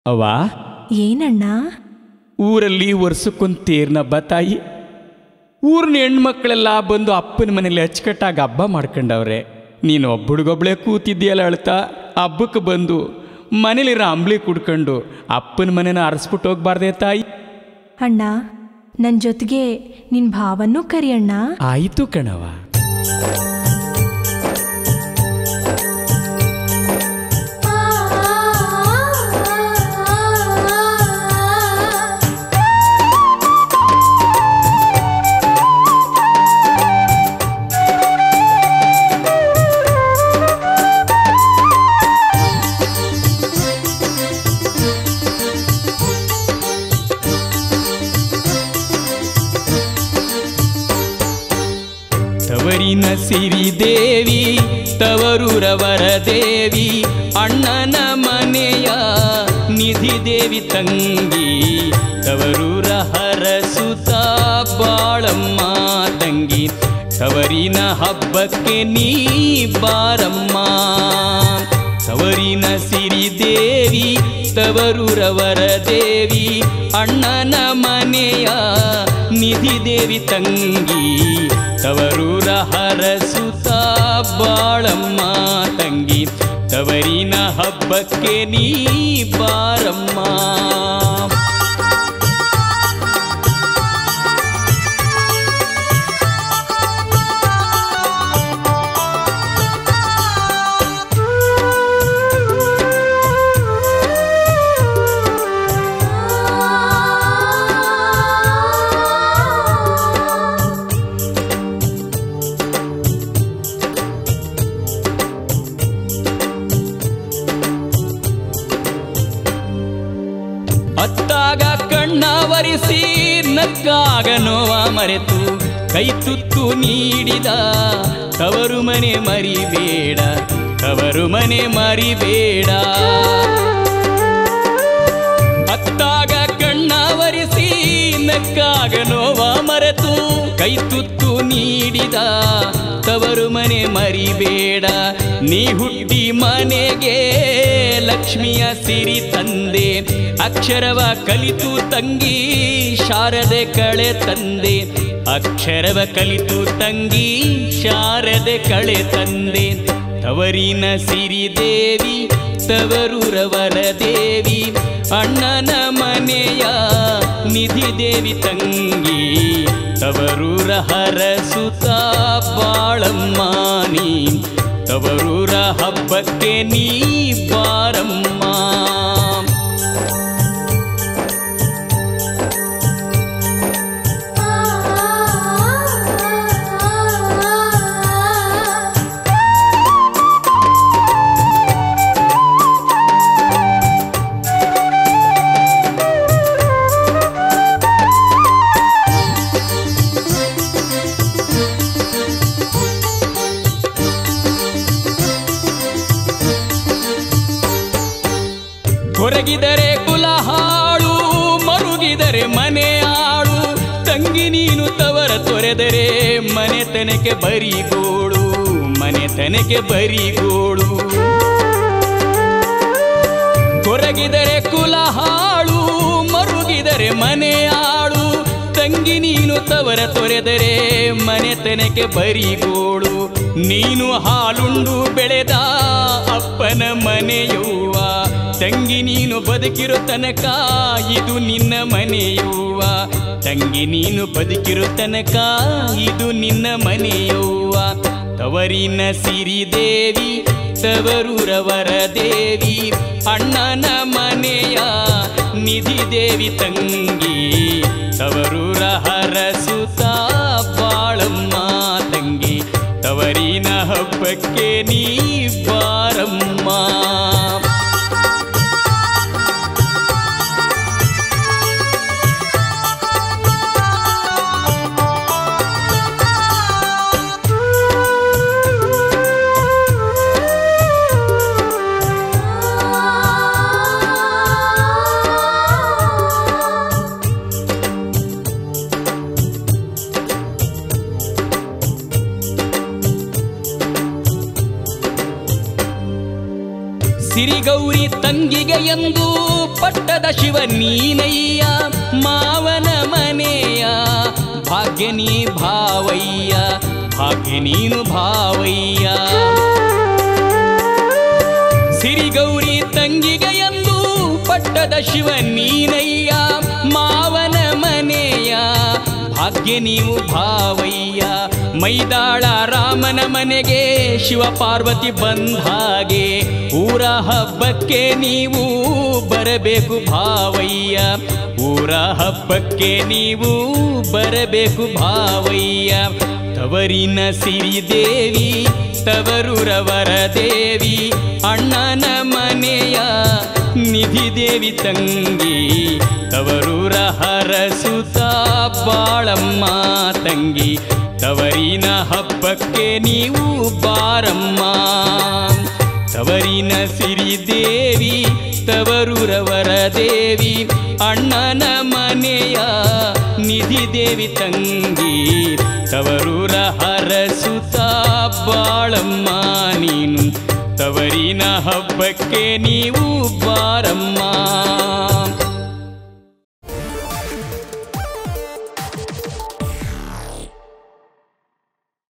ಅವ್ವ ಏನಣ್ಣ ಊರಲ್ಲಿ ವರ್ಷಕ್ಕೊಂದು ತೇರ್ನ ಹಬ್ಬ ತಾಯಿ ಊರಿನ ಹೆಣ್ಮಕ್ಳೆಲ್ಲ ಬಂದು ಅಪ್ಪನ ಮನೇಲಿ ಅಚ್ಚುಕಟ್ಟಾಗಿ ಹಬ್ಬ ಮಾಡ್ಕೊಂಡವ್ರೆ ನೀನು ಒಬ್ಬಳಿಗೊಬ್ಳೆ ಕೂತಿದ್ದೀಯಲ್ಲ ಅಳ್ತಾ ಹಬ್ಬಕ್ಕೆ ಬಂದು ಮನೇಲಿರೋ ಅಂಬ್ಲಿ ಕುಡ್ಕೊಂಡು ಅಪ್ಪನ ಮನೇನ ಅರಸ್ಬಿಟ್ಟು ಹೋಗ್ಬಾರ್ದೆ ತಾಯಿ ಅಣ್ಣ ನನ್ನ ಜೊತೆಗೆ ನಿನ್ ಭಾವನ್ನೂ ಕರಿಯಣ್ಣ ಆಯಿತು ಕಣವ ತವರಿನ ಸಿರಿದೇವಿ ತವರೂರವರ ದೇವಿ ಅಣ್ಣನ ಮನೆಯ ನಿಧಿ ದೇವಿ ತಂಗಿ ತವರೂರ ಹರಸುತ್ತ ಬಾಳಮ್ಮ ತಂಗಿ ತವರಿನ ಹಬ್ಬಕ್ಕೆ ನೀ ಬಾರಮ್ಮ ತವರಿನ ಸಿರಿದೇವಿ ತವರೂರವರ ದೇವಿ ಅಣ್ಣನ ಮನೆಯ ನಿಧಿ ದೇವಿ ತಂಗಿ ತವರೂರ ಹರಸುತ್ತ ಬಾಳಮ್ಮ ತಂಗಿ ತವರಿನ ಹಬ್ಬಕ್ಕೆ ನೀ ಬಾರಮ್ಮ ಅತ್ತಾಗ ಕಣ್ಣ ವರಿಸಿ ನಕ್ಕಾಗ ನೋವ ಮರೆತು ಕೈ ತುತ್ತು ನೀಡಿದ ತವರು ಮನೆ ಮರಿಬೇಡ ತವರು ಮನೆ ಮರಿಬೇಡ ಅತ್ತಾಗ ಕಣ್ಣ ವರಿಸಿ ನಕ್ಕಾಗ ನೋವ ಮರೆತು ಕೈ ತುತ್ತು ನೀಡಿದ ತವರು ಮನೆ ಮರಿಬೇಡ ನೀ ಹುಟ್ಟಿ ಮನೆಗೆ ಲಕ್ಷ್ಮಿಯ ಸಿರಿ ತಂದೆ ಅಕ್ಷರವ ಕಲಿತು ತಂಗಿ ಶಾರದೆ ಕಳೆ ತಂದೆ ಅಕ್ಷರವ ಕಲಿತು ತಂಗಿ ಶಾರದೆ ಕಳೆ ತಂದೆ ತವರಿನ ಸಿರಿ ದೇವಿ ತವರೂರವರ ದೇವಿ ಅಣ್ಣನ ಮನೆಯ ನಿಧಿ ದೇವಿ ತಂಗಿ ತವರೂರ ಹರಸುತ್ತ ಬಾಳಮ್ಮ ನೀ ತವರೂರ ಹಬ್ಬಕ್ಕೆ ನೀ ಬಾರಮ್ಮ ಹೊರಗಿದರೆ ಕುಲ ಹಾಳು ಮರುಗಿದರೆ ಮನೆ ಆಳು ತಂಗಿ ನೀನು ತವರ ತೊರೆದರೆ ಮನೆತನಕ್ಕೆ ಬರಿಗೋಳು ಮನೆತನಕ್ಕೆ ಬರಿಗೋಳು ಹೊರಗಿದರೆ ಕುಲ ಹಾಳು ಮರುಗಿದರೆ ಮನೆ ಆಳು ತಂಗಿ ನೀನು ತವರ ತೊರೆದರೆ ಮನೆತನಕ್ಕೆ ಬರಿಗೋಳು ನೀನು ಹಾಲುಂಡು ಬೆಳೆದ ಅಪ್ಪನ ಮನೆಯುವ ತಂಗಿ ನೀನು ಬದುಕಿರೋ ತನಕ ಇದು ನಿನ್ನ ಮನೆಯುವ ತಂಗಿ ನೀನು ಬದುಕಿರೋ ತನಕ ಇದು ನಿನ್ನ ಮನೆಯುವ ತವರಿನ ಸಿರಿದೇವಿ ತವರೂರವರ ದೇವಿ ಅಣ್ಣನ ಮನೆಯ ನಿಧಿ ದೇವಿ ತಂಗಿ ತವರೂರ ಹರಸುತ್ತ ಬಾಳಮ್ಮ ತಂಗಿ ತವರಿನ ಹಬ್ಬಕ್ಕೆ ನೀ ಬಾರಮ್ಮ ಸಿರಿಗೌರಿ ತಂಗಿಗೆ ಎಂದು ಪಟ್ಟದ ಶಿವ ನೀನಯ್ಯ ಮಾವನ ಮನೆಯ ಭಾಗ್ಯ ನೀ ಭಾವಯ್ಯ ಭಾಗ್ಯ ನೀನು ಭಾವಯ್ಯ ಸಿರಿಗೌರಿ ತಂಗಿಗೆ ಎಂದು ಪಟ್ಟದ ಶಿವ ನೀನಯ್ಯ ಮಾವನ ಮನೆಯ ಭಾಗ್ಯ ನೀವು ಭಾವಯ್ಯ ಮೈದಾಳ ರಾಮನ ಮನೆಗೆ ಶಿವ ಪಾರ್ವತಿ ಬಂದಾಗೆ ಊರ ಹಬ್ಬಕ್ಕೆ ನೀವು ಬರಬೇಕು ಭಾವಯ್ಯ ಊರ ಹಬ್ಬಕ್ಕೆ ನೀವು ಬರಬೇಕು ಭಾವಯ್ಯ ತವರಿನ ಸಿರಿದೇವಿ ತವರೂರವರ ದೇವಿ ಅಣ್ಣನ ಮನೆಯ ನಿಧಿ ದೇವಿ ತಂಗಿ ತವರೂರ ಹರಸುತ್ತ ಬಾಳಮ್ಮ ತಂಗಿ ತವರಿನ ಹಬ್ಬಕ್ಕೆ ನೀವು ಬಾರಮ್ಮ ತವರಿನ ಸಿರಿದೇವಿ ತವರೂರವರ ದೇವಿ ಅಣ್ಣನ ಮನೆಯ ನಿಧಿ ದೇವಿ ತಂಗಿ ತವರೂರ ಹರಸುತ್ತ ಬಾಳಮ್ಮ ನೀನು ತವರಿನ ಹಬ್ಬಕ್ಕೆ ನೀವು ಬಾರಮ್ಮ